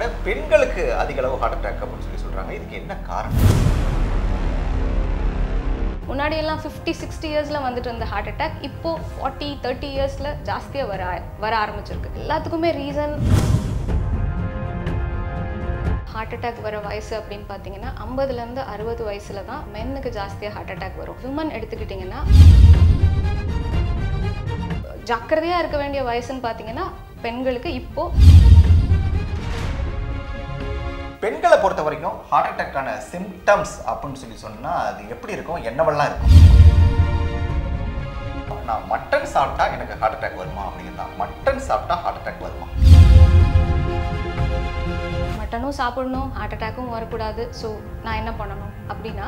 விட பெண்களுக்கு அதிக அளவு ஹார்ட் அட்டாக் அப்படின்னு சொல்லி சொல்றாங்க இதுக்கு என்ன காரணம் முன்னாடி எல்லாம் ஃபிஃப்டி சிக்ஸ்டி இயர்ஸில் வந்துட்டு இருந்த ஹார்ட் அட்டாக் இப்போ ஃபார்ட்டி தேர்ட்டி இயர்ஸில் ஜாஸ்தியாக வர வர ஆரம்பிச்சிருக்கு எல்லாத்துக்குமே ரீசன் ஹார்ட் அட்டாக் வர வயசு அப்படின்னு பார்த்தீங்கன்னா ஐம்பதுலேருந்து அறுபது வயசில் தான் மென்னுக்கு ஜாஸ்தியாக ஹார்ட் அட்டாக் வரும் விமன் எடுத்துக்கிட்டிங்கன்னா ஜாக்கிரதையாக இருக்க வேண்டிய வயசுன்னு பார்த்தீங்கன்னா பெண்களுக்கு இப்போ பெண்களை பொறுத்த வரைக்கும் ஹார்ட் அட்டாக்கான சிம்டம்ஸ் அப்படின்னு சொல்லி சொன்னா அது எப்படி இருக்கும் என்னவெல்லாம் இருக்கும் நான் மட்டன் சாப்பிட்டா எனக்கு ஹார்ட் அட்டாக் வருமா அப்படின்னா மட்டன் சாப்பிட்டா ஹார்ட் அட்டாக் வருமா மட்டனும் சாப்பிடணும் ஹார்ட் அட்டாக்கும் வரக்கூடாது ஸோ நான் என்ன பண்ணணும் அப்படின்னா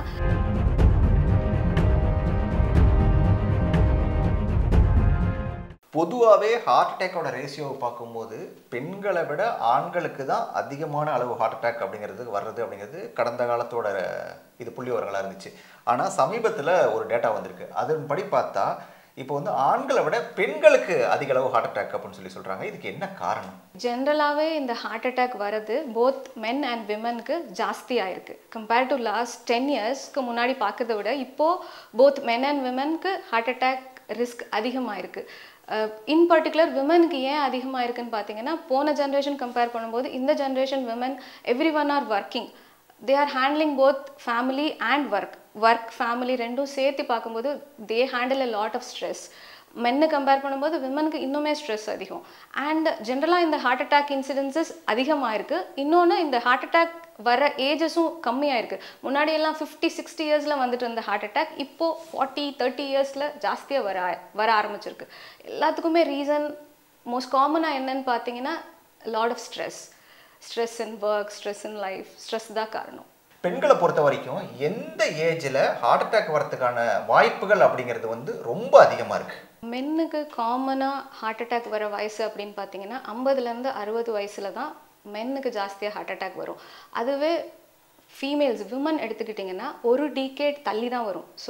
பொதுவாகவே ஹார்ட் அட்டாக்கோட ரேஷியோவை பார்க்கும்போது பெண்களை விட ஆண்களுக்கு தான் அதிகமான அளவு ஹார்ட் அட்டாக் அப்படிங்கிறது வர்றது அப்படிங்கிறது கடந்த காலத்தோட இது புள்ளி விவரங்களாக இருந்துச்சு ஆனால் சமீபத்தில் ஒரு டேட்டா வந்திருக்கு அதன்படி பார்த்தா இப்போ வந்து ஆண்களை விட பெண்களுக்கு அதிக அளவு ஹார்ட் அட்டாக் அப்படின்னு சொல்லி சொல்கிறாங்க இதுக்கு என்ன காரணம் ஜென்ரலாகவே இந்த ஹார்ட் அட்டாக் வரது போத் மென் அண்ட் விமனுக்கு ஜாஸ்தி ஆயிருக்கு கம்பேர் டு லாஸ்ட் டென் இயர்ஸ்க்கு முன்னாடி பார்க்கறத விட இப்போது போத் மென் அண்ட் விமனுக்கு ஹார்ட் அட்டாக் ரிஸ்க் அதிகமாயிருக்கு இன் பர்டிகுலர் விமனுக்கு ஏன் அதிகமாக இருக்குன்னு பார்த்தீங்கன்னா போன ஜென்ரேஷன் கம்பேர் பண்ணும்போது இந்த generation women every one are working they are handling both family and work work family ரெண்டும் சேர்த்து பார்க்கும்போது they handle a lot of stress மென்னு கம்பேர் பண்ணும்போது விமனுக்கு இன்னுமே ஸ்ட்ரெஸ் அதிகம் அண்ட் ஜென்ரலாக இந்த ஹார்ட் அட்டாக் இன்சிடென்சஸ் அதிகமாக இருக்குது இன்னொன்று இந்த ஹார்ட் அட்டாக் வர ஏஜஸும் கம்மியாக இருக்குது முன்னாடி எல்லாம் ஃபிஃப்டி சிக்ஸ்டி இயர்ஸில் வந்துட்டு இருந்த ஹார்ட் அட்டாக் இப்போது ஃபார்ட்டி தேர்ட்டி இயர்ஸில் ஜாஸ்தியாக வர வர ஆரம்பிச்சிருக்கு எல்லாத்துக்குமே ரீசன் மோஸ்ட் காமனாக என்னன்னு பார்த்தீங்கன்னா lot of stress stress in work stress in life stress தான் காரணம் பெண்களை பொறுத்த வரைக்கும் எந்த ஏஜில் ஹார்ட் அட்டாக் வரதுக்கான வாய்ப்புகள் அப்படிங்கிறது வந்து ரொம்ப அதிகமாக இருக்குது மென்னுக்கு காமனாக ஹார்ட் அட்டாக் வர வயசு அப்படின்னு பார்த்தீங்கன்னா ஐம்பதுலேருந்து அறுபது வயசில் தான் மென்னுக்கு ஜாஸ்தியாக ஹார்ட் அட்டாக் வரும் அதுவே ஃபீமேல்ஸ் விமன் எடுத்துக்கிட்டிங்கன்னா ஒரு டீகேட் தள்ளி தான் வரும் ஸோ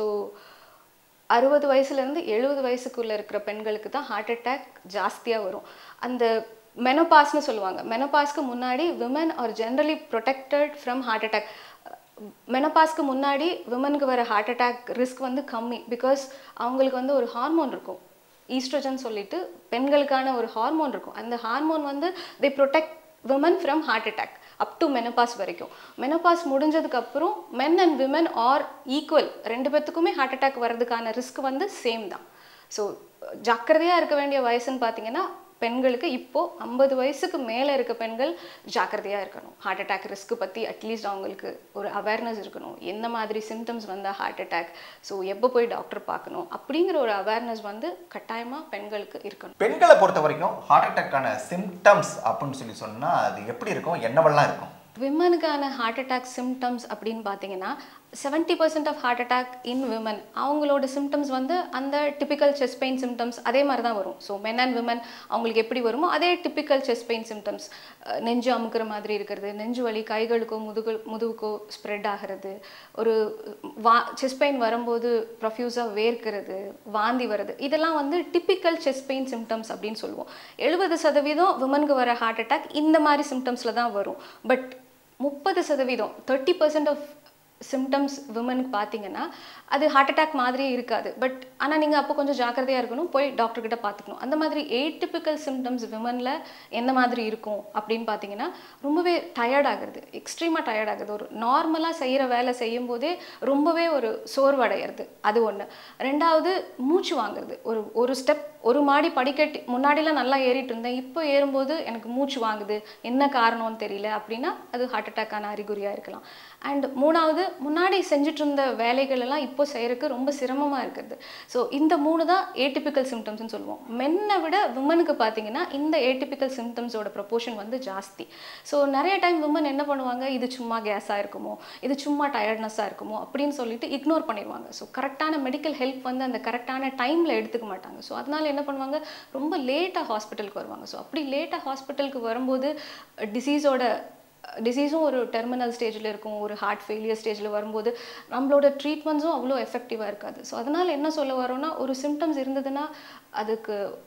அறுபது வயசுலேருந்து எழுபது வயசுக்குள்ளே இருக்கிற பெண்களுக்கு தான் ஹார்ட் அட்டாக் ஜாஸ்தியாக வரும் அந்த மெனோபாஸ்னு சொல்லுவாங்க மெனோபாஸ்க்கு முன்னாடி women are generally protected from heart attack மெனோபாஸ்க்கு முன்னாடி விமனுக்கு வர ஹார்ட் அட்டாக் ரிஸ்க் வந்து கம்மி பிகாஸ் அவங்களுக்கு வந்து ஒரு ஹார்மோன் இருக்கும் ஈஸ்ட்ரோஜன் சொல்லிட்டு பெண்களுக்கான ஒரு ஹார்மோன் இருக்கும் அந்த ஹார்மோன் வந்து they protect women from heart attack up to menopause வரைக்கும் மெனோபாஸ் முடிஞ்சதுக்கு அப்புறம் men and women are equal ரெண்டு பேர்த்துக்குமே ஹார்ட் அட்டாக் வர்றதுக்கான ரிஸ்க் வந்து சேம் தான் ஸோ ஜாக்கிரதையாக இருக்க வேண்டிய வயசுன்னு பார்த்தீங்கன்னா பெண்களுக்கு இப்போது ஐம்பது வயசுக்கு மேலே இருக்க பெண்கள் ஜாக்கிரதையாக இருக்கணும் ஹார்ட் அட்டாக் ரிஸ்க் பற்றி அட்லீஸ்ட் அவங்களுக்கு ஒரு அவேர்னஸ் இருக்கணும் எந்த மாதிரி சிம்டம்ஸ் வந்தால் ஹார்ட் அட்டாக் ஸோ எப்போ போய் டாக்டர் பார்க்கணும் அப்படிங்கிற ஒரு அவேர்னஸ் வந்து கட்டாயமாக பெண்களுக்கு இருக்கணும் பெண்களை பொறுத்த வரைக்கும் ஹார்ட் அட்டாக்கான சிம்டம்ஸ் அப்படின்னு சொல்லி சொன்னால் அது எப்படி இருக்கும் என்னவெல்லாம் இருக்கும் விமனுக்கான ஹார்ட் அட்டாக் சிம்டம்ஸ் அப்படின்னு பார்த்தீங்கன்னா seventy percent of heart attack in women அவங்களோட சிம்டம்ஸ் வந்து அந்த டிப்பிக்கல் செஸ்ட் பெயின் சிம்டம்ஸ் அதே மாதிரி தான் வரும் ஸோ மென் அண்ட் விமன் அவங்களுக்கு எப்படி வருமோ அதே டிப்பிக்கல் செஸ்ட் பெயின் சிம்டம்ஸ் நெஞ்சு அமுக்கிற மாதிரி இருக்கிறது நெஞ்சு வலி கைகளுக்கோ முதுகு முதுகுக்கோ ஸ்ப்ரெட் ஆகிறது ஒரு வா செஸ்ட் பெயின் வரும்போது ப்ரொஃப்யூஸாக வேர்க்கிறது வாந்தி வருது இதெல்லாம் வந்து டிப்பிக்கல் செஸ்ட் பெயின் சிம்டம்ஸ் அப்படின்னு சொல்லுவோம் எழுபது சதவீதம் விமனுக்கு வர ஹார்ட் அட்டாக் இந்த மாதிரி சிம்டம்ஸில் தான் வரும் பட் முப்பது சதவீதம் தேர்ட்டி பர்சன்ட் ஆஃப் சிம்டம்ஸ் விமனுக்கு பார்த்தீங்கன்னா அது ஹார்ட் அட்டாக் மாதிரியே இருக்காது பட் ஆனால் நீங்கள் அப்போ கொஞ்சம் ஜாக்கிரதையாக இருக்கணும் போய் டாக்டர் கிட்ட பார்த்துக்கணும் அந்த மாதிரி ஏடிபிக்கல் சிம்டம்ஸ் விமனில் எந்த மாதிரி இருக்கும் அப்படின்னு பார்த்தீங்கன்னா ரொம்பவே டயர்ட் ஆகுறது எக்ஸ்ட்ரீமாக டயர்ட் ஆகுது ஒரு நார்மலாக செய்கிற வேலை செய்யும் போதே ரொம்பவே ஒரு சோர்வடைகிறது அது ஒன்று ரெண்டாவது மூச்சு வாங்குறது ஒரு ஒரு ஸ்டெப் ஒரு மாடி படிக்கட்டு முன்னாடிலாம் நல்லா ஏறிட்டு இருந்தேன் இப்போ ஏறும்போது எனக்கு மூச்சு வாங்குது என்ன காரணம்னு தெரியல அப்படின்னா அது ஹார்ட் அட்டாக்கான அறிகுறியாக இருக்கலாம் அண்ட் மூணாவது முன்னாடி செஞ்சுட்டு இருந்த வேலைகள் எல்லாம் இப்போ செய்யறதுக்கு ரொம்ப சிரமமாக இருக்குது ஸோ இந்த மூணு தான் ஏடிபிக்கல் சிம்டம்ஸ்னு சொல்லுவோம் மென்னை விட விமனுக்கு பார்த்தீங்கன்னா இந்த ஏடிபிக்கல் சிம்டம்ஸோட ப்ரொபோர்ஷன் வந்து ஜாஸ்தி ஸோ நிறைய டைம் விமன் என்ன பண்ணுவாங்க இது சும்மா கேஸாக இருக்குமோ இது சும்மா டயர்ட்னஸாக இருக்குமோ அப்படின்னு சொல்லிட்டு இக்னோர் பண்ணிடுவாங்க ஸோ கரெக்டான மெடிக்கல் ஹெல்ப் வந்து அந்த கரெக்டான டைமில் எடுத்துக்க மாட்டாங்க ஸோ அதனால என்ன பண்ணுவாங்க ரொம்ப லேட்டாக ஹாஸ்பிட்டலுக்கு வருவாங்க ஸோ அப்படி லேட்டாக ஹாஸ்பிட்டலுக்கு வரும்போது டிசீஸோட டிசீஸும் ஒரு டெர்மினல் ஸ்டேஜில் இருக்கும் ஒரு ஹார்ட் ஃபெயிலியர் ஸ்டேஜில் வரும்போது நம்மளோட ட்ரீட்மெண்ட்ஸும் அவ்வளோ எஃபெக்டிவாக இருக்காது ஸோ அதனால் என்ன சொல்ல வரோம்னா ஒரு சிம்டம்ஸ் இருந்ததுன்னா அதுக்கு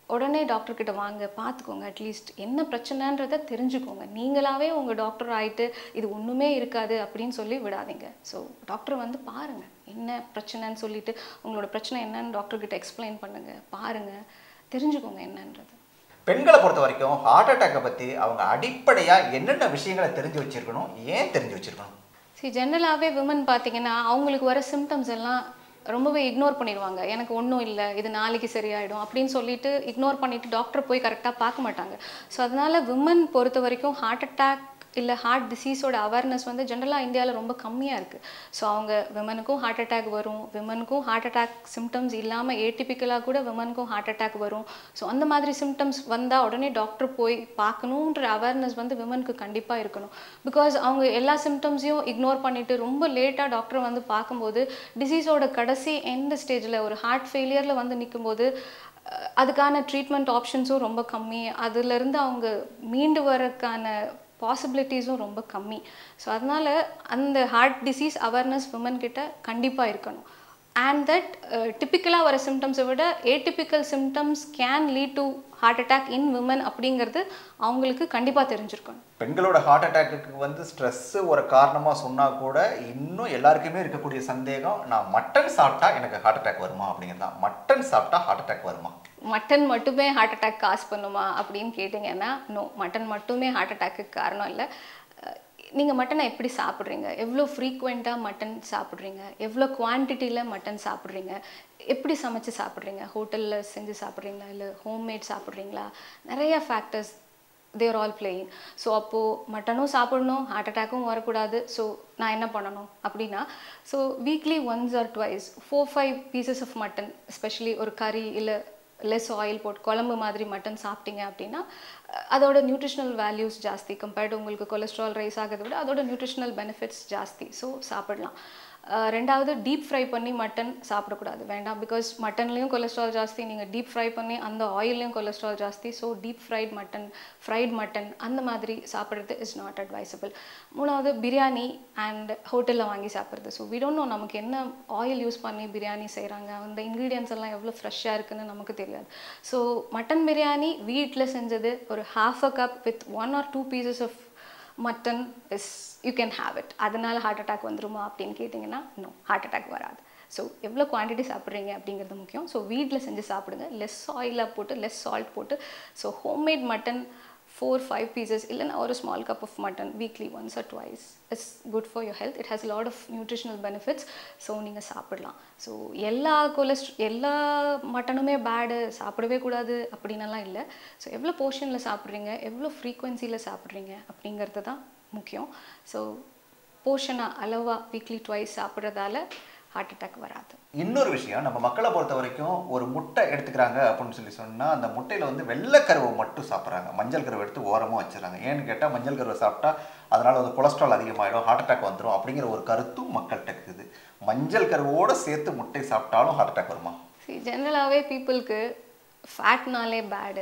உடனே டாக்டர் கிட்ட வாங்க பார்த்துக்கோங்க அட்லீஸ்ட் என்ன பிரச்சனைன்றதை தெரிஞ்சுக்கோங்க நீங்களாவே உங்கள் டாக்டர் ஆயிட்டு இது ஒன்றுமே இருக்காது அப்படின்னு சொல்லி விடாதீங்க ஸோ டாக்டர் வந்து பாருங்க என்ன பிரச்சனைன்னு சொல்லிட்டு உங்களோட பிரச்சனை என்னன்னு டாக்டர் கிட்ட எக்ஸ்பிளைன் பண்ணுங்க பாருங்க தெரிஞ்சுக்கோங்க என்னன்றது பெண்களை பொறுத்த வரைக்கும் ஹார்ட் அட்டாக்கை பற்றி அவங்க அடிப்படையாக என்னென்ன விஷயங்களை தெரிஞ்சு வச்சிருக்கணும் ஏன் தெரிஞ்சு வச்சிருக்கணும் சரி ஜென்ரலாகவே விமன் பார்த்தீங்கன்னா அவங்களுக்கு வர சிம்டம்ஸ் எல்லாம் ரொம்பவே இக்னோர் பண்ணிடுவாங்க எனக்கு ஒன்றும் இல்லை இது நாளைக்கு சரியாயிடும் அப்படின்னு சொல்லிட்டு இக்னோர் பண்ணிட்டு டாக்டர் போய் கரெக்டாக பார்க்க மாட்டாங்க ஸோ அதனால விமன் பொறுத்த வரைக்கும் ஹார்ட் அட்டாக் இல்லை ஹார்ட் டிசீஸோட அவேர்னஸ் வந்து ஜென்ரலாக இந்தியாவில் ரொம்ப கம்மியாக இருக்குது ஸோ அவங்க விமனுக்கும் ஹார்ட் அட்டாக் வரும் விமனுக்கும் ஹார்ட் அட்டாக் சிம்டம்ஸ் இல்லாமல் ஏடிபிக்கலாக கூட விமனுக்கும் ஹார்ட் அட்டாக் வரும் ஸோ அந்த மாதிரி சிம்டம்ஸ் வந்தால் உடனே டாக்டர் போய் பார்க்கணுன்ற அவேர்னஸ் வந்து விமனுக்கு கண்டிப்பாக இருக்கணும் பிகாஸ் அவங்க எல்லா சிம்டம்ஸையும் இக்னோர் பண்ணிட்டு ரொம்ப லேட்டாக டாக்டர் வந்து பார்க்கும்போது டிசீஸோட கடைசி எந்த ஸ்டேஜில் ஒரு ஹார்ட் ஃபெயிலியரில் வந்து நிற்கும்போது அஹ், அதுக்கான ட்ரீட்மெண்ட் ஆப்ஷன்ஸும் ரொம்ப கம்மி அதுலேருந்து அவங்க மீண்டு வரக்கான பாசிபிலிட்டிஸும் ரொம்ப கம்மி ஸோ அதனால அந்த ஹார்ட் டிசீஸ் அவேர்னஸ் விமன் கிட்ட கண்டிப்பாக இருக்கணும் அண்ட் தட் டிப்பிக்கலாக வர சிம்டம்ஸை விட atypical symptoms can lead to heart attack in women அப்படிங்கிறது அவங்களுக்கு கண்டிப்பாக தெரிஞ்சிருக்கணும் பெண்களோட ஹார்ட் அட்டாக்குக்கு வந்து ஸ்ட்ரெஸ்ஸு ஒரு காரணமாக சொன்னால் கூட இன்னும் எல்லாருக்குமே இருக்கக்கூடிய சந்தேகம் நான் மட்டன் சாப்பிட்டா எனக்கு ஹார்ட் அட்டாக் வருமா அப்படிங்கிறது தான் மட்டன் சாப்பிட்டா ஹார்ட் அட்டாக் வருமா மட்டன் மட்டுமே ஹார்ட் அட்டாக் காஸ் பண்ணுமா அப்படின்னு கேட்டிங்கன்னா நோ மட்டன் மட்டுமே ஹார்ட் அட்டாக்கு காரணம் இல்லை நீங்கள் மட்டனை எப்படி சாப்பிட்றீங்க எவ்வளோ ஃப்ரீக்வெண்ட்டாக மட்டன் சாப்பிட்றீங்க எவ்வளோ குவான்டிட்டியில் மட்டன் சாப்பிட்றீங்க எப்படி சமைச்சு சாப்பிட்றீங்க ஹோட்டலில் செஞ்சு சாப்பிட்றீங்களா இல்லை ஹோம்மேட் சாப்பிட்றீங்களா நிறைய factors there all playing so அப்போது மட்டனும் சாப்பிடணும் ஹார்ட் அட்டாக்கும் வரக்கூடாது ஸோ நான் என்ன பண்ணணும் அப்படின்னா so weekly once or twice four five pieces of mutton especially ஒரு கறி இல்லை லெஸ் ஆயில் போட்டு குழம்பு மாதிரி மட்டன் சாப்பிட்டீங்க அப்படின்னா அஹ், அதோட நியூட்ரிஷனல் வேல்யூஸ் ஜாஸ்தி கம்பேர்டு உங்களுக்கு கொலஸ்ட்ரால் ரைஸ் ஆகிறத விட அதோட நியூட்ரிஷனல் பெனிஃபிட்ஸ் ஜாஸ்தி ஸோ சாப்பிடலாம் அஹ், ரெண்டாவது டீப் ஃப்ரை பண்ணி மட்டன் சாப்பிடக்கூடாது வேண்டாம் பிகாஸ் மட்டன்லேயும் கொலஸ்ட்ரால் ஜாஸ்தி நீங்கள் டீப் ஃப்ரை பண்ணி அந்த ஆயில்லையும் கொலஸ்ட்ரால் ஜாஸ்தி so deep fried mutton fried mutton அந்த மாதிரி சாப்பிட்றது இஸ் நாட் அட்வைசபிள் மூணாவது பிரியாணி அண்ட் ஹோட்டலில் வாங்கி சாப்பிட்றது ஸோ we don't know நமக்கு என்ன ஆயில் யூஸ் பண்ணி பிரியாணி செய்கிறாங்க அந்த இன்க்ரீடியன்ஸ் எல்லாம் எவ்வளோ ஃப்ரெஷ்ஷாக இருக்குன்னு நமக்கு தெரியாது ஸோ மட்டன் பிரியாணி வீட்டில் செஞ்சது ஒரு half a cup with one or two pieces of mutton is you can have it அதனால ஹார்ட் அட்டாக் வந்துருமா அப்படின்னு கேட்டிங்கன்னா நோ ஹார்ட் அட்டாக் வராது ஸோ எவ்வளோ குவான்டிட்டி சாப்பிட்றீங்க அப்படிங்கிறது முக்கியம் ஸோ வீட்டில் செஞ்சு சாப்பிடுங்க லெஸ் ஆயிலாக போட்டு லெஸ் சால்ட் போட்டு so homemade mutton four five pieces இல்லைன்னா ஒரு small cup of mutton weekly once or twice it's good for your health it has lot of nutritional benefits so நீங்கள் சாப்பிடலாம் ஸோ எல்லா கொலஸ்ட்ர எல்லா மட்டனுமே பேடு சாப்பிடவே கூடாது அப்படின்னலாம் இல்லை ஸோ எவ்வளோ போர்ஷனில் சாப்பிட்றீங்க எவ்வளோ ஃப்ரீக்வன்சியில் சாப்பிட்றீங்க அப்படிங்கிறது தான் முக்கியம் ஸோ போர்ஷனாக அளவாக வீக்லி ட்வைஸ் சாப்பிட்றதால ஹார்ட் அட்டாக் வராது இன்னொரு விஷயம் நம்ம மக்களை பொறுத்த வரைக்கும் ஒரு முட்டை எடுத்துக்கிறாங்க அப்படின்னு சொல்லி சொன்னால் அந்த முட்டையில் வந்து வெள்ளைக்கருவை மட்டும் சாப்பிட்றாங்க மஞ்சள் கருவை எடுத்து ஓரமாக வச்சிடறாங்க ஏன்னு கேட்டால் மஞ்சள் கருவை சாப்பிட்டா அதனால் வந்து கொலஸ்ட்ரால் அதிகமாகிடும் ஹார்ட் அட்டாக் வந்துடும் அப்படிங்கிற ஒரு கருத்தும் மக்கள்கிட்ட இருக்குது மஞ்சள் கருவோடு சேர்த்து முட்டை சாப்பிட்டாலும் ஹார்ட் அட்டாக் வருமா சரி ஜென்ரலாகவே பீப்புளுக்கு ஃபேட்னாலே பேடு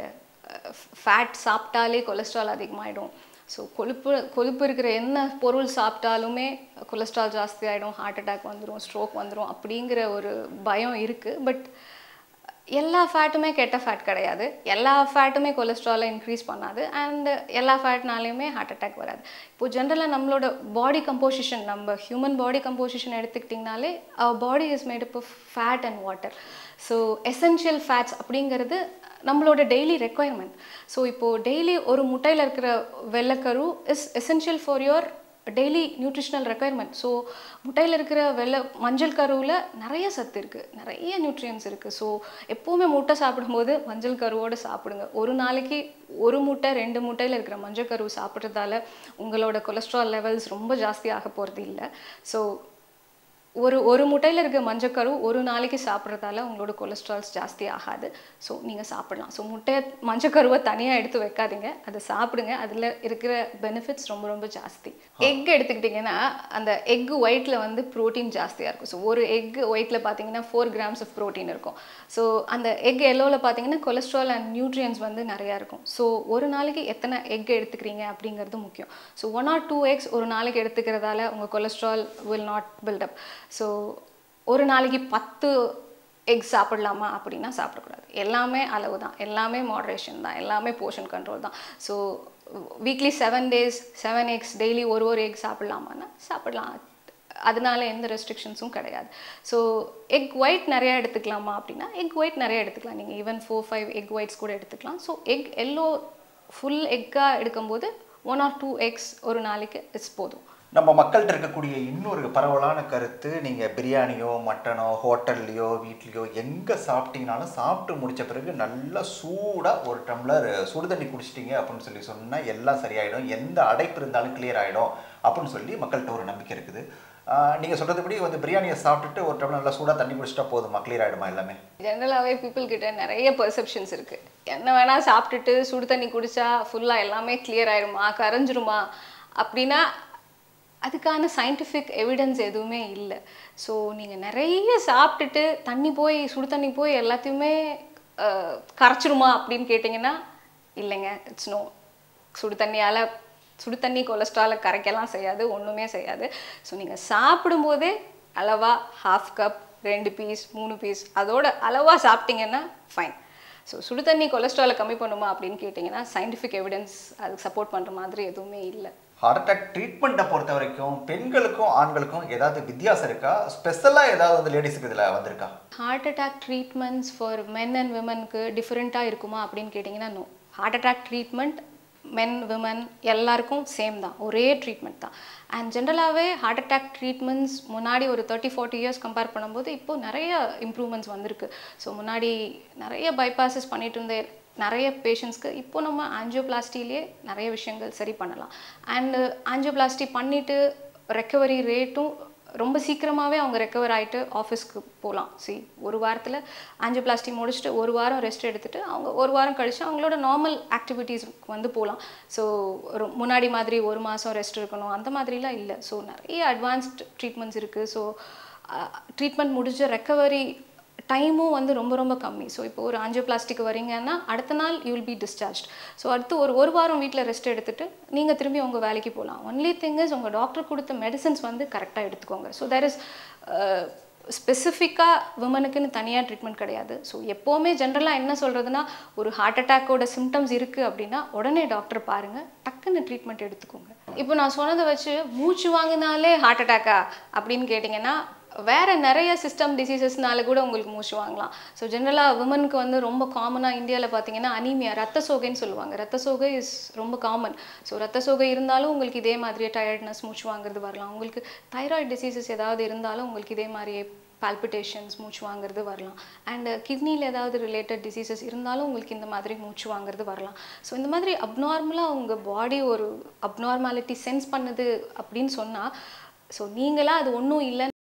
ஃபேட் சாப்பிட்டாலே கொலஸ்ட்ரால் அதிகமாகிடும் ஸோ கொழுப்பு கொழுப்பு இருக்கிற என்ன பொருள் சாப்பிட்டாலுமே கொலஸ்ட்ரால் ஜாஸ்தி ஆகிடும் ஹார்ட் அட்டாக் வந்துடும் ஸ்ட்ரோக் வந்துடும் அப்படிங்கிற ஒரு பயம் இருக்குது பட் எல்லா ஃபேட்டுமே கெட்ட ஃபேட் கிடையாது எல்லா ஃபேட்டுமே கொலஸ்ட்ராலை இன்க்ரீஸ் பண்ணாது அண்ட் எல்லா ஃபேட்னாலையுமே ஹார்ட் அட்டாக் வராது இப்போ ஜென்ரலாக நம்மளோட பாடி கம்போசிஷன் நம்ம ஹியூமன் பாடி கம்போசிஷன் எடுத்துக்கிட்டிங்கனாலே our body is made up of fat and water so essential fats அப்படிங்கிறது நம்மளோட டெய்லி ரெக்குயர்மெண்ட் ஸோ இப்போது டெய்லி ஒரு முட்டையில் இருக்கிற வெள்ளைக்கரு is essential for your daily nutritional requirement so முட்டையில் இருக்கிற வெள்ளை மஞ்சள் கருவில் நிறைய சத்து இருக்குது நிறைய நியூட்ரியன்ஸ் இருக்குது ஸோ எப்போவுமே முட்டை சாப்பிடும்போது மஞ்சள் கருவோடு சாப்பிடுங்க ஒரு நாளைக்கு ஒரு முட்டை ரெண்டு முட்டையில் இருக்கிற மஞ்சள் கரு சாப்பிட்றதால உங்களோட கொலஸ்ட்ரால் லெவல்ஸ் ரொம்ப ஜாஸ்தி ஆக போகிறது இல்லை ஸோ ஒரு ஒரு முட்டையில் இருக்க மஞ்சக்கரு ஒரு நாளைக்கு சாப்பிட்றதால உங்களோட கொலஸ்ட்ரால்ஸ் ஜாஸ்தி ஆகாது ஸோ நீங்கள் சாப்பிடலாம் ஸோ முட்டையை மஞ்சக்கருவை தனியாக எடுத்து வைக்காதீங்க அதை சாப்பிடுங்க அதில் இருக்கிற பெனிஃபிட்ஸ் ரொம்ப ரொம்ப ஜாஸ்தி எக் எடுத்துக்கிட்டிங்கன்னா அந்த எக் ஒயிட்டில் வந்து ப்ரோட்டீன் ஜாஸ்தியாக இருக்கும் ஸோ ஒரு எக் ஒயிட்டில் பார்த்தீங்கன்னா ஃபோர் கிராம்ஸ் ஆஃப் ப்ரோட்டீன் இருக்கும் ஸோ அந்த எக் எல்லோவில் பார்த்தீங்கன்னா கொலஸ்ட்ரால் அண்ட் நியூட்ரியன்ஸ் வந்து நிறையா இருக்கும் ஸோ ஒரு நாளைக்கு எத்தனை எக் எடுத்துக்கிறீங்க அப்படிங்கிறது முக்கியம் so one or two eggs ஒரு நாளைக்கு எடுத்துக்கிறதால உங்கள் cholesterol will not build up so ஒரு நாளைக்கு பத்து எக் சாப்பிடலாமா அப்படின்னா சாப்பிடக்கூடாது எல்லாமே அளவு தான் எல்லாமே மாட்ரேஷன் தான் எல்லாமே போர்ஷன் கண்ட்ரோல் தான் so weekly seven days seven eggs daily ஒரு ஒரு எக் சாப்பிடலாமான்னா சாப்பிடலாம் அதனால எந்த ரெஸ்ட்ரிக்ஷன்ஸும் கிடையாது ஸோ எக் ஒயிட் நிறையா எடுத்துக்கலாமா அப்படின்னா எக் ஒயிட் நிறைய எடுத்துக்கலாம் நீங்கள் even four five egg whites கூட எடுத்துக்கலாம் ஸோ எக் எல்லோ ஃபுல் எக்காக எடுக்கும்போது ஒன் ஆர் டூ எக்ஸ் ஒரு நாளைக்கு இட்ஸ் போதும் நம்ம மக்கள்கிட்ட இருக்கக்கூடிய இன்னொரு பரவலான கருத்து நீங்கள் பிரியாணியோ மட்டனோ ஹோட்டல்லையோ வீட்லேயோ எங்கே சாப்பிட்டீங்கனாலும் சாப்பிட்டு முடிச்ச பிறகு நல்லா சூடாக ஒரு டம்ளர் சுடு தண்ணி குடிச்சிட்டீங்க அப்படின்னு சொல்லி சொன்னால் எல்லாம் சரியாயிடும் எந்த அடைப்பு இருந்தாலும் கிளியர் ஆகிடும் அப்படின்னு சொல்லி மக்கள்கிட்ட ஒரு நம்பிக்கை இருக்குது நீங்கள் சொல்கிறதுபடி வந்து பிரியாணியை சாப்பிட்டுட்டு ஒரு டம்ளர் நல்லா சூடாக தண்ணி குடிச்சிட்டா போதுமா கிளியர் ஆகிடுமா எல்லாமே ஜென்ரலாகவே பீப்புள் கிட்ட நிறைய பெர்செப்ஷன்ஸ் இருக்குது என்ன வேணால் சாப்பிட்டுட்டு சுடு தண்ணி குடிச்சா ஃபுல்லாக எல்லாமே கிளியர் ஆயிடுமா கரைஞ்சிருமா அப்படின்னா அதுக்கான சயின்டிஃபிக் எவிடன்ஸ் எதுவுமே இல்லை ஸோ நீங்கள் நிறைய சாப்பிட்டுட்டு தண்ணி போய் சுடு தண்ணி போய் எல்லாத்தையுமே அஹ், கரைச்சிருமா அப்படின்னு கேட்டிங்கன்னா இல்லைங்க இட்ஸ் நோ சுடு தண்ணியால் சுடு தண்ணி கொலஸ்ட்ராலை கரைக்கலாம் செய்யாது ஒன்றுமே செய்யாது ஸோ நீங்கள் சாப்பிடும்போதே அளவா ஹாஃப் கப் ரெண்டு பீஸ் மூணு பீஸ் அதோட அளவாக சாப்பிட்டீங்கன்னா ஃபைன் ஸோ சுடு தண்ணி கொலஸ்ட்ராலை கம்மி பண்ணுமா அப்படின்னு கேட்டிங்கன்னா சயின்டிஃபிக் எவிடன்ஸ் அதுக்கு சப்போர்ட் பண்ணுற மாதிரி எதுவுமே இல்லை ஹார்ட் அட்டாக் ட்ரீட்மெண்ட்டை பொறுத்த வரைக்கும் பெண்களுக்கும் ஆண்களுக்கும் ஏதாவது வித்தியாசம் இருக்கா ஸ்பெஷலாக ஏதாவது வந்து லேடிஸுக்கு இதில் வந்திருக்கா heart attack treatments for men and விமனுக்கு டிஃப்ரெண்ட்டாக இருக்குமா அப்படின்னு கேட்டிங்கன்னா no heart attack treatment men women எல்லாருக்கும் சேம் தான் ஒரே ட்ரீட்மெண்ட் தான் அண்ட் ஜென்ரலாகவே ஹார்ட் அட்டாக் ட்ரீட்மெண்ட்ஸ் முன்னாடி ஒரு தேர்ட்டி ஃபார்ட்டி இயர்ஸ் கம்பேர் பண்ணும்போது இப்போது நிறைய இம்ப்ரூவ்மெண்ட்ஸ் வந்திருக்கு ஸோ முன்னாடி நிறைய பைபாசஸ் பண்ணிட்டு இருந்த நிறைய பேஷண்ட்ஸ்க்கு இப்போ நம்ம ஆஞ்சியோபிளாஸ்டிலே நிறைய விஷயங்கள் சரி பண்ணலாம் அண்டு ஆஞ்சியோபிளாஸ்டி பண்ணிவிட்டு ரெக்கவரி ரேட்டும் ரொம்ப சீக்கிரமாகவே அவங்க ரெக்கவர் ஆகிட்டு ஆஃபீஸ்க்கு போகலாம் சி ஒரு வாரத்தில் ஆஞ்சியோபிளாஸ்டி முடிச்சுட்டு ஒரு வாரம் ரெஸ்ட் எடுத்துட்டு அவங்க ஒரு வாரம் கழிச்சு அவங்களோட நார்மல் ஆக்டிவிட்டீஸ்க்கு வந்து போகலாம் ஸோ முன்னாடி மாதிரி ஒரு மாதம் ரெஸ்ட் இருக்கணும் அந்த மாதிரிலாம் இல்லை ஸோ நிறைய அட்வான்ஸ்ட் ட்ரீட்மெண்ட்ஸ் இருக்குது ஸோ ட்ரீட்மெண்ட் முடிஞ்ச ரெக்கவரி டைமும் வந்து ரொம்ப ரொம்ப கம்மி ஸோ இப்போ ஒரு ஆஞ்சியோபிளாஸ்டிக் வரீங்கன்னா அடுத்த நாள் you will be discharge so அடுத்து ஒரு ஒரு வாரம் வீட்டில் ரெஸ்ட் எடுத்துட்டு நீங்கள் திரும்பி உங்கள் வேலைக்கு போகலாம் ஒன்லி திங் இஸ் உங்கள் டாக்டர் கொடுத்த மெடிசன்ஸ் வந்து கரெக்டாக எடுத்துக்கோங்க ஸோ தேர் இஸ் ஸ்பெசிஃபிக்காக விமனுக்குன்னு தனியாக ட்ரீட்மெண்ட் கிடையாது ஸோ எப்போவுமே ஜென்ரலாக என்ன சொல்கிறதுனா ஒரு ஹார்ட் அட்டாக்கோட சிம்டம்ஸ் இருக்குது அப்படின்னா உடனே டாக்டர் பாருங்கள் டக்குன்னு ட்ரீட்மெண்ட் எடுத்துக்கோங்க இப்போ நான் சொன்னதை வச்சு மூச்சு வாங்கினாலே ஹார்ட் அட்டாக்கா அப்படின்னு கேட்டிங்கன்னா வேற நிறைய சிஸ்டம் டிசீசஸ்னால கூட உங்களுக்கு மூச்சு வாங்கலாம் ஸோ ஜென்ரலாக விமனுக்கு வந்து ரொம்ப காமனாக இந்தியாவில் பார்த்தீங்கன்னா அனீமியா ரத்த சோகைன்னு சொல்லுவாங்க ரத்த சோகை இஸ் ரொம்ப காமன் ஸோ ரத்த சோகை இருந்தாலும் உங்களுக்கு இதே மாதிரியே டயர்ட்னஸ் மூச்சு வாங்குறது வரலாம் உங்களுக்கு தைராய்டு டிசீசஸ் ஏதாவது இருந்தாலும் உங்களுக்கு இதே மாதிரியே பால்பிட்டேஷன்ஸ் மூச்சு வாங்குறது வரலாம் அண்ட் கிட்னியில் ஏதாவது ரிலேட்டட் டிசீசஸ் இருந்தாலும் உங்களுக்கு இந்த மாதிரி மூச்சு வாங்குறது வரலாம் ஸோ இந்த மாதிரி அப்நார்மலாக உங்கள் பாடி ஒரு அப்நார்மாலிட்டி சென்ஸ் பண்ணுது அப்படின்னு சொன்னால் ஸோ நீங்களாக அது ஒன்றும் இல்லை